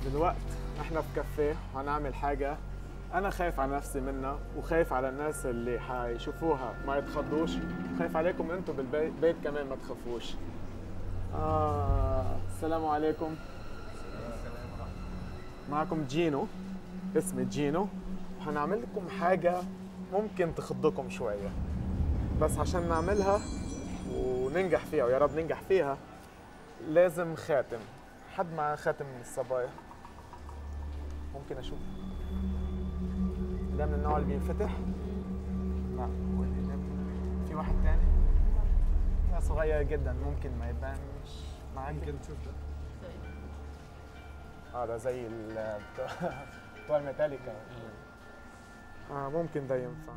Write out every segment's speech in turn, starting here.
دلوقت احنا في كافيه وهنعمل حاجة أنا خايف على نفسي منها وخايف على الناس اللي حيشوفوها ما يتخضوش خايف عليكم انتم بالبيت كمان ما تخافوش آه السلام عليكم معكم جينو اسمي جينو وحنعمل لكم حاجة ممكن تخضكم شوية بس عشان نعملها وننجح فيها ويا رب ننجح فيها لازم خاتم حد معاه خاتم من الصبايا ممكن اشوف ده من النوع اللي بينفتح لا في واحد تاني لا صغير جدا ممكن ما يبانش معاك ممكن تشوف ده اه ده زي ال بتوع الميتاليكا اه ممكن ده ينفع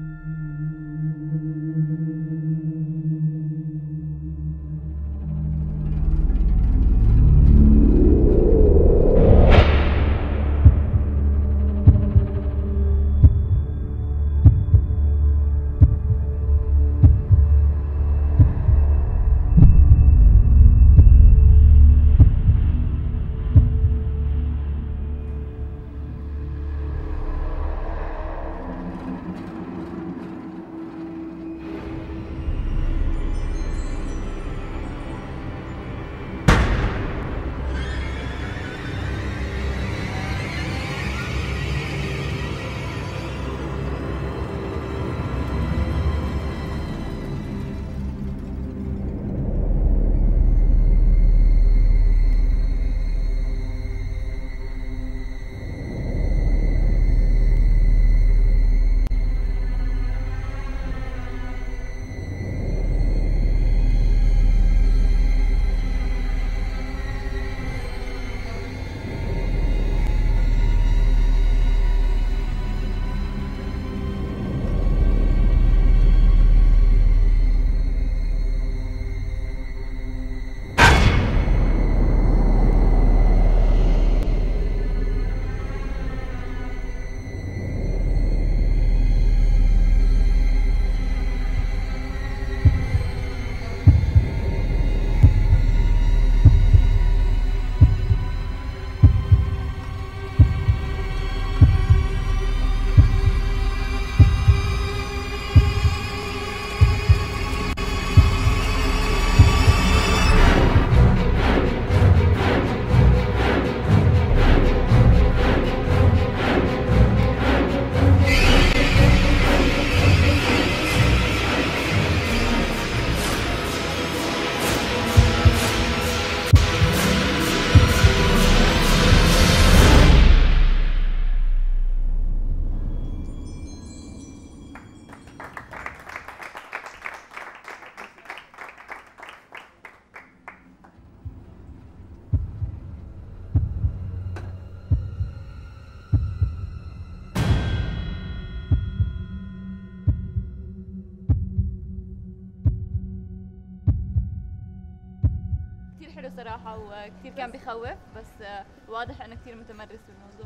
كثير حلو صراحة وكثير كان بخوف بس آه، واضح انه كثير متمرس بالموضوع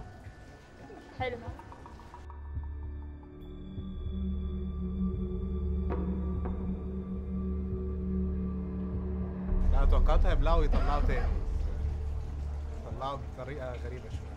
حلو لا توقعت هيبلعوا يطلعوا تاني طلعوا بطريقة غريبة شوية